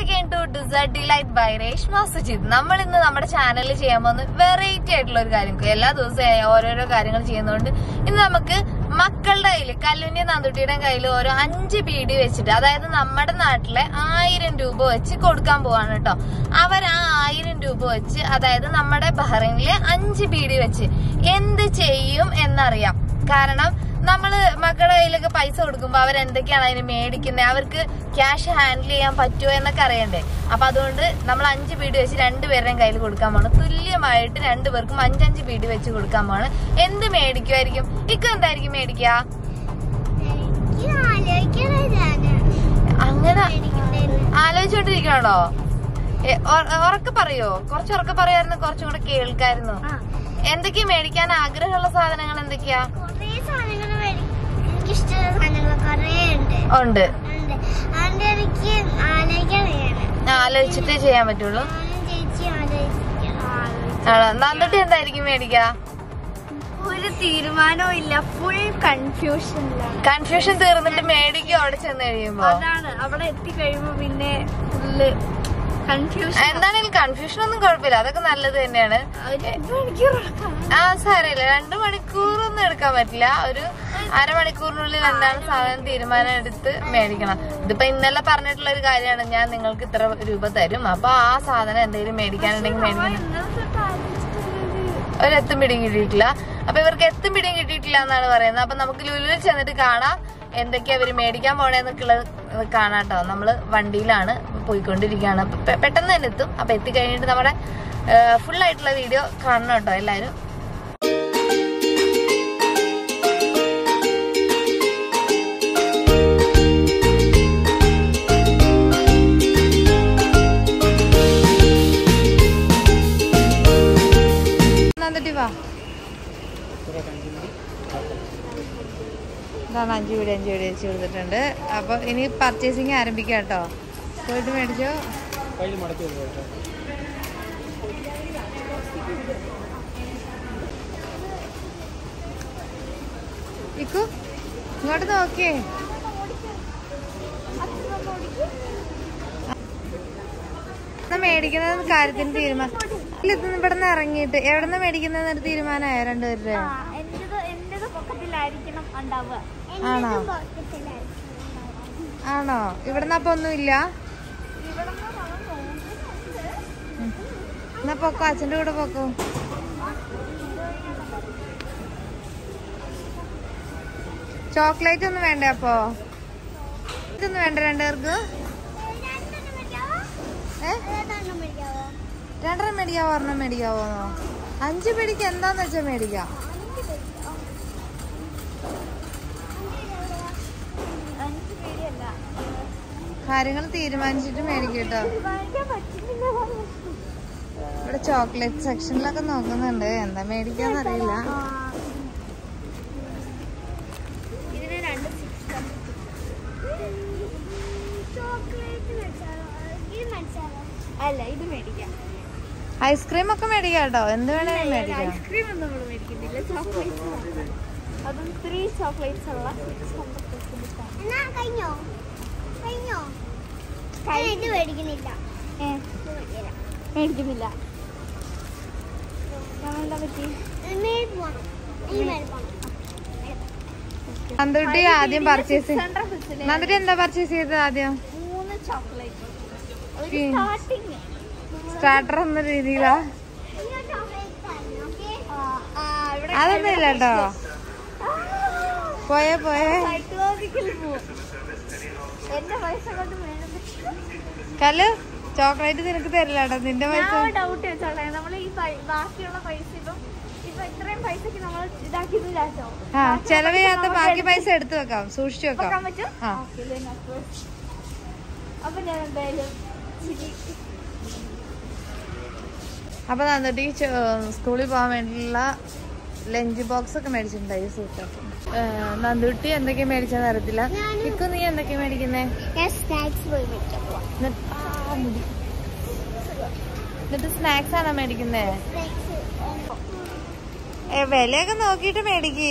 Again to dessert delight by Reshma Sujith നമ്മൾ ഇന്ന് നമ്മുടെ ചാനലിൽ ചെയ്യാൻ പോകുന്ന വെറൈറ്റി ആയിട്ടുള്ള ഒരു കാര്യം എല്ലാ ദിവസവും ഓരോരോ കാര്യങ്ങൾ ചെയ്യുന്നതുകൊണ്ട് ഇന്ന് നമുക്ക് മക്കളുടെ കയ്യിൽ കല്ലുന്യ നന്ദുട്ടിയുടെ കയ്യിൽ ഓരോ അഞ്ച് ബീഡി വെച്ചിട്ട് അതായത് നമ്മുടെ നാട്ടിലെ ആയിരം രൂപ വെച്ച് കൊടുക്കാൻ പോവാണ് കേട്ടോ അവർ ആ ആയിരം രൂപ വെച്ച് അതായത് നമ്മുടെ ബഹ്റൈനിലെ അഞ്ച് ബീഡി വെച്ച് എന്ത് ചെയ്യും എന്നറിയാം കാരണം നമ്മള് മക്കളുടെ കയ്യിലൊക്കെ പൈസ കൊടുക്കുമ്പോ അവർ എന്തൊക്കെയാണ് അതിന് മേടിക്കുന്നത് അവർക്ക് ക്യാഷ് ഹാൻഡിൽ ചെയ്യാൻ പറ്റുമോ എന്നൊക്കെ അറിയണ്ടേ അപ്പൊ അതുകൊണ്ട് നമ്മൾ അഞ്ച് ബീഡി വെച്ച് രണ്ടുപേരുടെയും കയ്യിൽ കൊടുക്കാൻ പോണ് തുല്യമായിട്ട് രണ്ടുപേർക്കും അഞ്ചഞ്ച് ബീഡി വെച്ച് കൊടുക്കാൻ പോണ് എന്ത് മേടിക്കുമായിരിക്കും ഇക്ക എന്തായിരിക്കും മേടിക്കുക എനിക്ക് ആലോചിക്കണേ ഞാന്. അങ്ങനെ മേടിക്കണ്ടേന്ന്. ആലോചിച്ചോണ്ടിരിക്കണോ ഉറക്കെ പറയോ കുറച്ച് ഉറക്കെ പറയായിരുന്നു കുറച്ചും കൂടെ കേൾക്കായിരുന്നു ആ, എന്തൊക്കെയാ മേടിക്കാൻ ആഗ്രഹമുള്ള സാധനങ്ങൾ എന്തൊക്കെയാ കുറേ സാധനങ്ങള് മേടി- എനിക്കിഷ്ടമുള്ള സാധനങ്ങൾ കുറേ ഉണ്ട് ഉണ്ട് ഉണ്ട്. അതുകൊണ്ട് എനിക്ക് ആലോചിക്കണേ ഞാന്. ആലോചിച്ചിട്ടേ ചെയ്യാൻ പറ്റുള്ളൂ ഞാനും ചേച്ചി ആലോചിക്കണം. ആണോ നന്ദുട്ടി എന്തായിരിക്കും മേടിക്ക ഒരു തീരുമാനവും ഇല്ല ഫുൾ കൺഫ്യൂഷനിലാണ് കൺഫ്യൂഷൻ തീർന്നിട്ട് മേടിക്കും അവിടെ ചെന്ന് കഴിയുമ്പോ അതാണ് അവിടെ എത്തിക്കഴിയുമ്പോ പിന്നെ ഫുള്ള് കൺഫ്യൂഷൻ എന്താണെങ്കിലും കൺഫ്യൂഷൻ ഒന്നും കുഴപ്പമില്ല അതൊക്കെ നല്ലത് തന്നെയാണ് ആ സാരമില്ല രണ്ടു മണിക്കൂറൊന്നും എടുക്കാൻ പറ്റില്ല ഒരു അരമണിക്കൂറിനുള്ളിൽ എന്താണ് സാധനം തീരുമാനം എടുത്ത് മേടിക്കണം ഇതിപ്പോ ഇന്നലെ പറഞ്ഞിട്ടുള്ള ഒരു കാര്യമാണ് ഞാൻ നിങ്ങൾക്ക് ഇത്ര രൂപ തരും അപ്പൊ ആ സാധനം എന്തെങ്കിലും മേടിക്കാനുണ്ടെങ്കിൽ മേടിക്കണം ഒരു എത്തും പിടിയും കിട്ടിയിട്ടില്ല അപ്പൊ ഇവർക്ക് എത്തും പിടിയും കിട്ടിയിട്ടില്ല എന്നാണ് പറയുന്നത് അപ്പൊ നമുക്ക് ലുലുവിൽ ചെന്നിട്ട് കാണാം എന്തൊക്കെയാ അവര് മേടിക്കാൻ പോണേന്നൊക്കെയുള്ളത് കാണാട്ടോ നമ്മള് വണ്ടിയിലാണ് പോയിക്കൊണ്ടിരിക്കുകയാണ് അപ്പൊ പെ- പെട്ടെന്ന് തന്നെ എത്തും അപ്പൊ എത്തിക്കഴിഞ്ഞിട്ട് നമ്മുടെ ഫുൾ ആയിട്ടുള്ള വീഡിയോ കാണണം കേട്ടോ എല്ലാരും നന്ദട്ടി വാ ഇതാണ് അഞ്ച് വീട് അഞ്ച് വീട് വെച്ച് കൊടുത്തിട്ടുണ്ട് അപ്പൊ ഇനി പർച്ചേസിങ് ആരംഭിക്കാം കേട്ടോ പോയിട്ട് മേടിച്ചോ കയ്യിൽ മടക്കി വെക്കുക കേട്ടോ ഇക്കു ഇങ്ങോട്ട് നോക്കിയേ എന്നാ മേടിക്കുന്ന കാര്യത്തിന് തീരുമാനം ഇല്ല ഇത് ഇവിടെ നിന്ന് ഇറങ്ങിയിട്ട് എവിടെ നിന്ന് മേടിക്കുന്നതെന്നൊരു തീരുമാനമായോ രണ്ടുപേരുടെ എന്റേത് എന്റേത് പൊക്കത്തിലായിരിക്കണം ഉണ്ടാവുക ആണോ? ആണോ ഇവിടുന്ന് അപ്പൊ ഒന്നുമില്ല എന്നാ പൊക്കോ അച്ഛന്റെ കൂടെ പൊക്കോ ചോക്ലേറ്റ് ഒന്നും വേണ്ടേ അപ്പോ ഇതൊന്നും വേണ്ട രണ്ടുപേർക്ക് ഏ രണ്ടെണ്ണം മേടിക്കാവോ ഒരെണ്ണം മേടിക്കാവോന്നോ അഞ്ച് പേടിക്ക് എന്താന്ന് വെച്ചാ മേടിക്കാം കാര്യങ്ങൾ തീരുമാനിച്ചിട്ട് മേടിക്കും കേട്ടോ ഇവിടെ ചോക്ലേറ്റ് സെക്ഷനിലൊക്കെ നോക്കുന്നുണ്ട് എന്താ മേടിക്കാന്ന് അറിയില്ല ഇതിന് രണ്ട് ചോക്ലേറ്റ് അല്ല ഇത് മേടിക്കാം ഐസ്ക്രീം ഒക്കെ മേടിക്കാം കേട്ടോ എന്ത് വേണേലും മേടിക്കാം ഐസ്ക്രീം ഒന്നും നമ്മൾ മേടിക്കുന്നില്ല ചോക്ലേറ്റ്സ് അതും ത്രീ ചോക്ലേറ്റ്സ് ഉള്ള കഴിഞ്ഞോ കഴിഞ്ഞോ ഇത് മേടിക്കുന്നില്ല മേടിക്കുന്നില്ല എന്താ പറ്റി നന്ദുട്ടി ആദ്യം പർച്ചേസ് നന്ദുട്ടി എന്താ പർച്ചേസ് ചെയ്തത് ആദ്യം മൂന്ന് ചോക്ലേറ്റ് ഒരു പിന്നെ? സ്റ്റാർട്ടിങ് സ്റ്റാർട്ടർ എന്ന രീതിയിലാ അതൊന്നും ഇല്ല കേട്ടോ പോയേ പോയേ സൈക്കോളജിക്കൽ പോവും എന്റെ പൈസ കൊണ്ട് വേണം കല്ല് ചോക്ലേറ്റ് നിനക്ക് തരില്ല കേട്ടോ നിന്റെ പൈസ ഞാൻ ഡൗട്ട് വെച്ചോളെ നമ്മൾ ഈ പൈ- ബാക്കിയുള്ള പൈസ ഇപ്പം ഇപ്പൊ ഇത്രയും പൈസക്ക് നമ്മൾ ഇതാക്കിയത് വിചാരിച്ചോ ആ ചെലവ് ചെയ്യാത്ത ബാക്കി പൈസ എടുത്തു വെക്കാം സൂക്ഷിച്ചു വെക്കാൻ വെക്കാം പറ്റും ആ. Okay, then of course. അപ്പൊ ഞാൻ എന്തായാലും ശരി. അപ്പൊ നന്ദുട്ടി സ്കൂളിൽ പോകാൻ വേണ്ടിയുള്ള ലഞ്ച് ബോക്സ് ഒക്കെ മേടിച്ചിട്ടുണ്ടായി സൂപ്പർ നന്ദുട്ടി എന്തൊക്കെയാ മേടിച്ചെന്ന് അറിയത്തില്ല ഇക്കു നീ എന്തൊക്കെയാ മേടിക്കുന്നേ ഞാൻ സ്നാക്സ് പോയി മേടിക്കാൻ പോവാം എന്നിട്ട് ആ, മുടി. എന്നിട്ട് സ്നാക്സ് ആണോ മേടിക്കുന്നേ ഏ വിലയൊക്കെ നോക്കിയിട്ട് മേടിക്ക്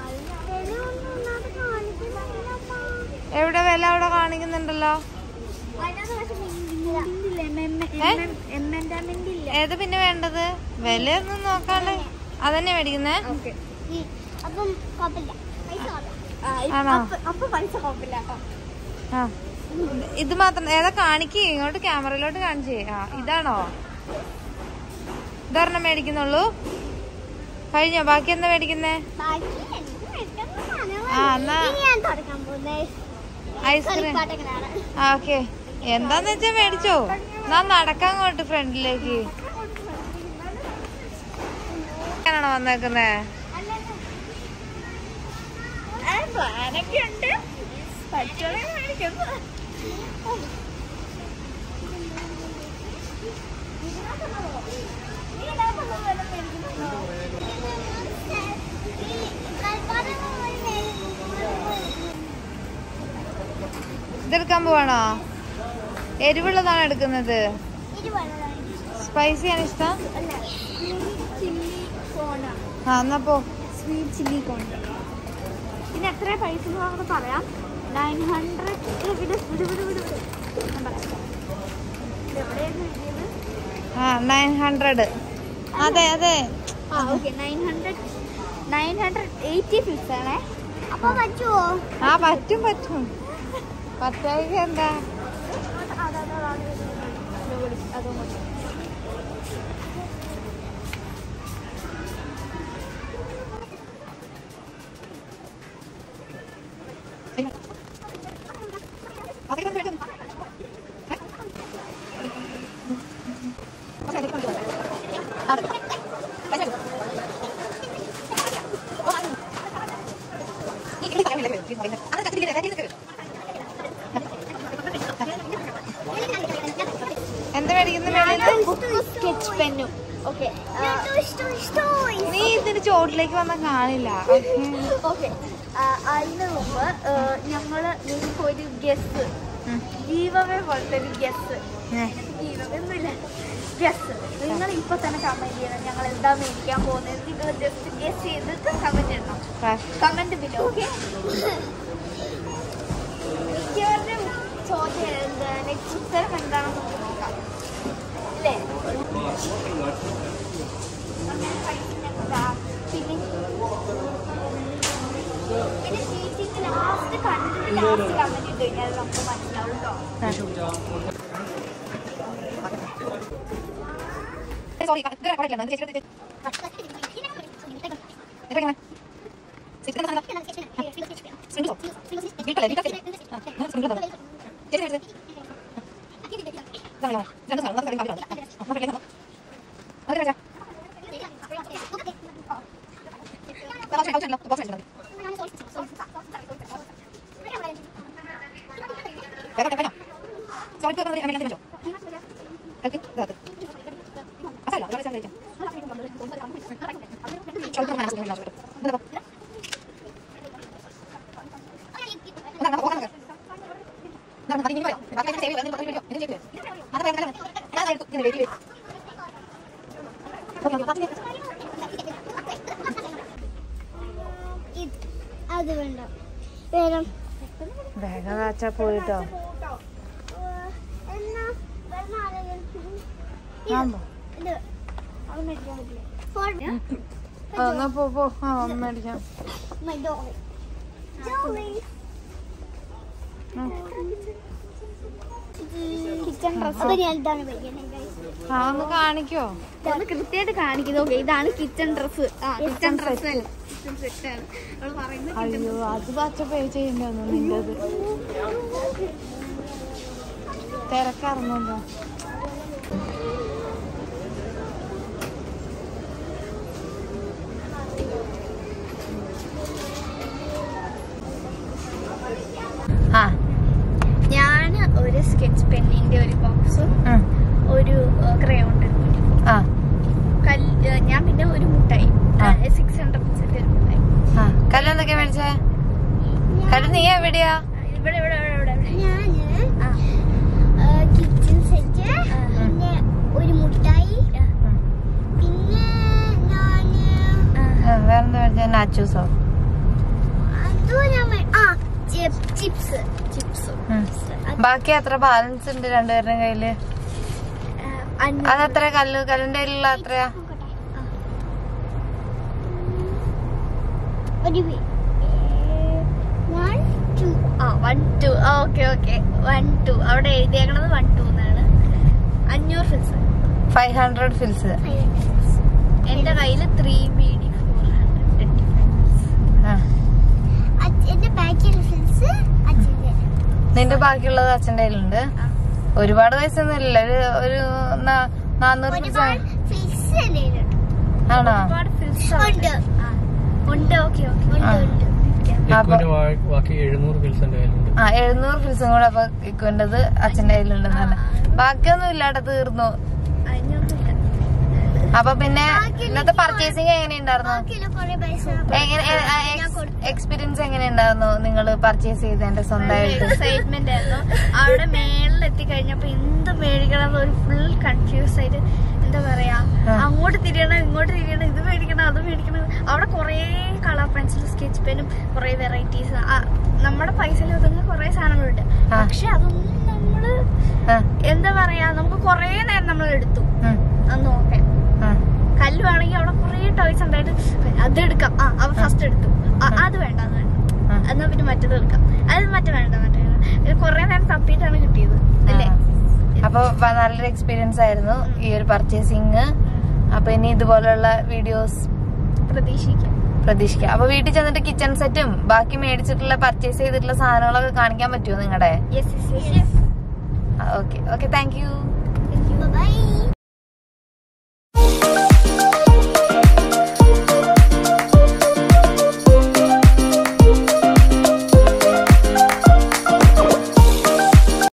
എവിടെ വില അവിടെ കാണിക്കുന്നുണ്ടല്ലോ അതിനകത്ത് പക്ഷെ മിണ്ടില്ലേ ഏ? എമ്മൻ്റെ മിണ്ടില്ല ഏത് പിന്നെ വേണ്ടത് വിലയൊന്നും നോക്കാണ്ട് അതന്നെ മേടിക്കുന്നേ ഓക്കെ അപ്പം കുഴപ്പമില്ല പൈസ ആണോ? അപ്പൊ പൈസ കുഴപ്പമില്ല കേട്ടോ ആ ഇത് മാത്രം ഏതാ കാണിക്കേ ഇങ്ങോട്ട് ക്യാമറയിലോട്ട് കാണിച്ചേ ആ ഇതാണോ ഇതൊരെണ്ണം മേടിക്കുന്നുള്ളൂ കഴിഞ്ഞോ ബാക്കി എന്താ മേടിക്കുന്നേ ബാക്കി എനിക്ക് മേടിക്കാൻ സാധനങ്ങൾ ആ എന്നാ ഇനി ഞാൻ തുടങ്ങാൻ പോകുന്നത് ഐസ്ക്രീം കളിപ്പാട്ടങ്ങളാണ് ആ ഓക്കെ എന്താന്ന് വെച്ചാ മേടിച്ചോ നാ നടക്കാൻ അങ്ങോട്ട് ഫ്രണ്ടിലേക്ക് ആണോ വന്നേക്കുന്നേ പ്ലാനൊക്കെ ഉണ്ട് പറ്റുള്ള മേടിക്കുന്നു ഇതെടുക്കാൻ പോവാണോ എരിവുള്ളതാണ് എടുക്കുന്നത് സ്പൈസി ആണ് ഇഷ്ടം ചില്ലി കോണ ആ എന്നാ പോ സ്വീറ്റ് ചില്ലി കോൺ പിന്നെ എത്ര പൈസ എന്ന് പറയാം നയൻ ഹൺഡ്രഡ് വിട് വിട് വിട് വിട് വിട് ഞാൻ പറയാം ഇത് എവിടെയായിരുന്നു എഴുതിയത് ആ നയൻ ഹൺഡ്രഡ് അതെ അതെ ആ okay nine hundred nine hundred eighty fix ആണേ അപ്പോൾ പറ്റുമോ ആ പറ്റും പറ്റും പറ്റായിക എന്താ എന്താ മേടിക്കുന്ന മേടിക്കുന്നത് സ്കെച്ച് പെന്നും ഓക്കെ നീ ഇതിന് ചോട്ടിലേക്ക് വന്നാൽ കാണില്ല ഓക്കെ അതിന് മുമ്പ് ഞങ്ങൾ നിങ്ങൾക്ക് ഒരു ഗസ് ജീവവേ പോലത്തെ ഒരു ഗസ് ജീവവൊന്നുമില്ല ഗസ് നിങ്ങൾ ഇപ്പൊ തന്നെ കമന്റ് ചെയ്യണം ഞങ്ങൾ എന്താ മേടിക്കാൻ പോകുന്നത് നിങ്ങൾ ജസ്റ്റ് ഗസ് ചെയ്തിട്ട് കമന്റ് ഇടണം കമന്റ് പിന്നെ ഓക്കെ മിക്കവരുടെയും ചോദ്യം എന്താണ് ഉത്തരം എന്താണെന്ന് നമുക്ക് നോക്കാം അല്ലേ അങ്ങനെ പൈസ എന്താ പിന്നെ പിന്നെ ചീറ്റിങ് ലാസ്റ്റ് കണ്ടിട്ട് ലാസ്റ്റ് കമന്റ് ഇട്ട് കഴിഞ്ഞാൽ നമുക്ക് മനസ്സിലാവും കേട്ടോ സോറി അത് വേണ്ട വേണം വേഗം കാച്ചാ പോയിട്ടോ എന്നാ വരുന്ന ആരെങ്കിലും ആമ്പോ ഇത് അത് മേടിക്കാൻ പറ്റില്ല ഫോൺ ആ എന്നാ പോ പോ ആ ഒന്ന് മേടിക്കാം My dolly. Dolly. Kitchen dress അപ്പൊ ഞാൻ ഇതാണ് മേടിക്കുന്നത് ആ ഒന്ന് കാണിക്കോ ഇതാണ് കൃത്യമായിട്ട് കാണിക്കുന്നത് ഓക്കെ ഇതാണ് കിച്ചൺ ഡ്രസ് ആ കിച്ചൺ ഡ്രസ് കിച്ചൺ സെറ്റ് ആണ് അവള് പറയുന്നത് അയ്യോ അത് പച്ച പേ ചെയ്യണ്ടെന്നു നിന്റത് തിരക്കറിഞ്ഞല്ലോ ആ ഞാൻ ഒരു സ്കെച്ച് പെന്നിന്റെ ഒരു ബോക്സും ഉം, ഒരു ക്രയോൺ ആ ഞാൻ പിന്നെ ഒരു മുട്ടായി ആ. സിക്സ് ഹൺഡ്രഡ് ഒരു മുട്ടായി ആ കല്ല് എന്തൊക്കെയാ മേടിച്ചേ കല്ല് നീ എവിടെയാ ഇവിടെ ഇവിടെ ഇവിടെ ഇവിടെ ഞാന് ആ. കിച്ചൺ സെറ്റ് ഉം. പിന്നെ ഒരു മുട്ടായി ഉം. പിന്നെ ഞാന് ആ, വേറെന്താ മേടിച്ചേ നാച്ചൂസോ അതും ഞാൻ മേ- ആ ചിപ്സ് ചിപ്സ് ഉം. ബാക്കി എത്ര ബാലൻസ് ഉണ്ട് രണ്ടുപേരുടെ കയ്യില് അഞ്ഞൂറ് അതെത്ര കല്ല് കല്ലിന്റെ കയ്യിലുള്ള എത്രയാ ഒരു വൺ ടു ആ one two okay okay one two അവിടെ എഴുതിയേക്കണത് വൺ ടു എന്നാണ് അഞ്ഞൂറ് ഫിൽസ് ഫൈവ് ഹൺഡ്രഡ് ഫിൽസ് എന്റെ കയ്യിൽ three B D four hundred twenty five എന്റെ ബാക്കിൽ ഫിൽസ് അച്ഛൻ്റെ നിന്റെ ബാക്കിയുള്ളത് അച്ഛന്റെ കയ്യിലുണ്ട് ഒരുപാട് പൈസ ഒന്നും ഇല്ല ഒരു ഒരു നാ- നാന്നൂറ് ഫിൽസ് ഒരുപാട് ഫിൽസ് അല്ലേ ആണോ ഒരുപാട് ഫിൽസ് ഉണ്ട്. ഉണ്ട് ഓക്കെ ഓക്കെ ആ. ഉണ്ട് ഉണ്ട് ഇക്കുവിന്റെ ബാ- ബാക്കി എഴുന്നൂറ് ഫിൽസ് എന്റെ കയ്യിലുണ്ട് ആ എഴുന്നൂറ് ഫിൽസും കൂടെ അപ്പൊ ഇക്കുവിൻ്റെത് അച്ഛന്റെ കയ്യിലുണ്ടെന്ന് തന്നെ ബാക്കിയൊന്നും ഇല്ലാടെ തീർന്നു അഞ്ഞൂറില്ല അപ്പൊ പിന്നെ ഇന്നത്തെ പർച്ചേസിങ് എങ്ങനെയുണ്ടായിരുന്നു ബാക്കിയുള്ള കുറെ പൈസ എങ്ങനെ ഞാൻ കൊടുത്തു. എക്സ്പീരിയൻസ് എങ്ങനെയുണ്ടായിരുന്നു നിങ്ങൾ പർച്ചേസ് ചെയ്തതിന്റെ സ്വന്തമായിട്ട് എക്സൈറ്റ്മെന്റ് ആയിരുന്നു അവിടെ മേളിൽ എത്തിക്കഴിഞ്ഞപ്പോ എന്ത് മേടിക്കണം ഒരു ഫുൾ കൺഫ്യൂസ് ആയിട്ട് എന്താ പറയാ ആ. അങ്ങോട്ട് തിരിയണം ഇങ്ങോട്ട് തിരിയണം ഇത് മേടിക്കണം അത് മേടിക്കണം അവിടെ കുറേ കളർ പെൻസിൽ സ്കെച്ച് പെനും കുറേ വെറൈറ്റീസ് നമ്മുടെ പൈസയിൽ ഒതുങ്ങുന്ന കുറേ സാധനങ്ങളുണ്ട് ആ. പക്ഷെ അതൊന്നും നമ്മള് ആ, എന്താ പറയാ നമുക്ക് കുറേ നേരം നമ്മൾ എടുത്തു ഉം, അത് നോക്കാൻ ആ, കല്ലുവാണെങ്കിൽ അവിടെ കുറേ ടോയ്സ് ഉണ്ടായിട്ട് അത് എടുക്കാം ആ അവ ഫസ്റ്റ് എടുത്തു ആ, അത് വേണ്ട അത് വേണ്ട ആ. എന്നാ പിന്നെ മറ്റേത് എടുക്കാം അത് മറ്റേ വേണ്ട മറ്റേ വേണ്ട ഇത് കുറേ നേരം തപ്പിയിട്ടാണ് കിട്ടിയത് അല്ലേ ആ. അപ്പൊ വ- നല്ലൊരു എക്സ്പീരിയൻസ് ആയിരുന്നു ഈ ഒരു പർച്ചേസിങ് അപ്പൊ ഇനി ഇതുപോലുള്ള വീഡിയോസ് പ്രതീക്ഷിക്കാം പ്രതീക്ഷിക്കാം അപ്പൊ വീട്ടിൽ ചെന്നിട്ട് കിച്ചൺ സെറ്റും ബാക്കി മേടിച്ചിട്ടുള്ള പർച്ചേസ് ചെയ്തിട്ടുള്ള സാധനങ്ങളൊക്കെ കാണിക്കാൻ പറ്റുമോ നിങ്ങളുടെ yes yes yes okay okay thank you by